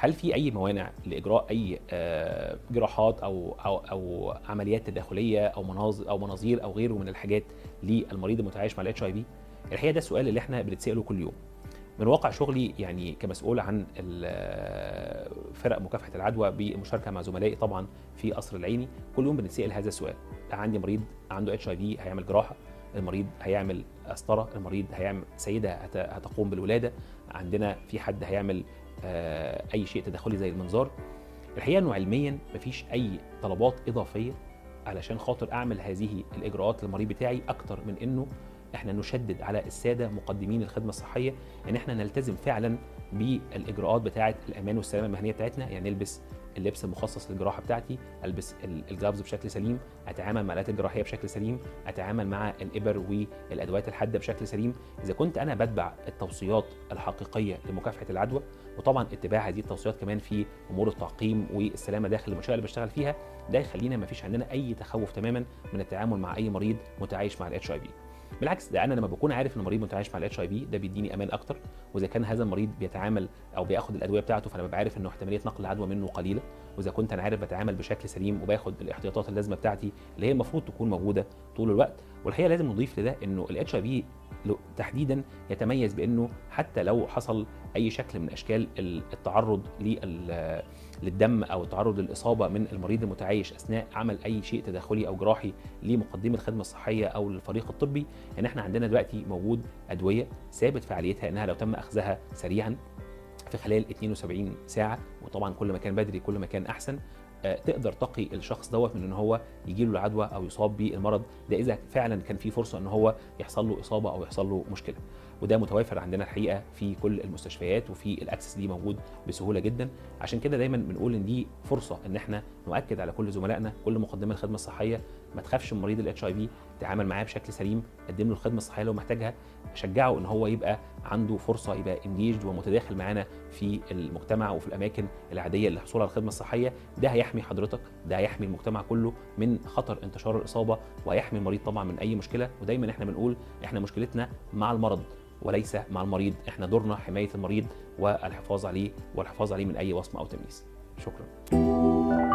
هل في اي موانع لاجراء اي آه، جراحات او او او عمليات تداخليه او مناظر او مناظير او غيره من الحاجات للمريض المتعايش مع الاتش اي في الحقيقه ده السؤال اللي احنا بنتساله كل يوم من واقع شغلي يعني كمسؤول عن ال- فرق مكافحه العدوى بالمشاركه مع زملائي طبعا في قصر العيني كل يوم بنتسال هذا السؤال عندي مريض عنده اتش اي في هيعمل جراحه المريض هيعمل قسطره المريض هيعمل سيده هت- هتقوم بالولاده عندنا في حد هيعمل آه، اي شيء تداخلي زي المنظار الحقيقه انه علميا مفيش اي طلبات اضافيه علشان خاطر اعمل هذه الاجراءات للمريض بتاعي اكتر من انه احنا نشدد على الساده مقدمين الخدمه الصحيه ان احنا نلتزم فعلا بالاجراءات بتاعه الامان والسلامه المهنيه بتاعتنا يعني نلبس اللبس المخصص للجراحه بتاعتي البس ال- الجلافز بشكل سليم اتعامل مع الالات الجراحيه بشكل سليم اتعامل مع الابر والادوات الحاده بشكل سليم اذا كنت انا بتبع التوصيات الحقيقيه لمكافحه العدوى وطبعا اتباع هذه التوصيات كمان في امور التعقيم والسلامه داخل المنشاه اللي بشتغل فيها ده يخلينا ما فيش عندنا اي تخوف تماما من التعامل مع اي مريض متعايش مع الاتش اي في بالعكس ده انا لما بكون عارف ان المريض متعايش مع الاتش اي في ده بيديني امان اكتر واذا كان هذا المريض بيتعامل او بياخد الادويه بتاعته فانا ببقى عارف انه احتماليه نقل العدوى منه قليله واذا كنت انا عارف بتعامل بشكل سليم وباخد الاحتياطات اللازمه بتاعتي اللي هي المفروض تكون موجوده طول الوقت والحقيقه لازم نضيف لده انه الاتش اي في تحديدا يتميز بانه حتى لو حصل اي شكل من اشكال ال- التعرض لل- للدم او التعرض للاصابه من المريض المتعايش اثناء عمل اي شيء تداخلي او جراحي لمقدمي الخدمه الصحيه او للفريق الطبي ان احنا عندنا دلوقتي موجود ادويه ثابت فعاليتها انها لو تم اخذها سريعا في خلال 72 ساعه وطبعا كل ما كان بدري كل ما كان احسن آه، تقدر تقي الشخص دوت من ان هو يجي له العدوى او يصاب بالمرض ده اذا فعلا كان في فرصه ان هو يحصل له اصابه او يحصل له مشكله وده متوافر عندنا الحقيقه في كل المستشفيات وفي الاكسس دي موجود بسهوله جدا عشان كده دايما بنقول ان دي فرصه ان احنا نؤكد على كل زملائنا كل مقدمي الخدمه الصحيه ما تخافش من مريض الاتش اي في تعامل معاه بشكل سليم قدم له الخدمه الصحيه لو محتاجها شجعه ان هو يبقى عنده فرصه يبقى انجيجد ومتداخل معانا في المجتمع وفي الاماكن العاديه للحصول على الخدمه الصحيه ده هيحمي حضرتك ده هيحمي المجتمع كله من خطر انتشار الاصابه وهيحمي المريض طبعا من اي مشكله ودايما احنا بنقول احنا مشكلتنا مع المرض وليس مع المريض احنا دورنا حمايه المريض والحفاظ عليه والحفاظ عليه من اي وصمه او تمييز شكرا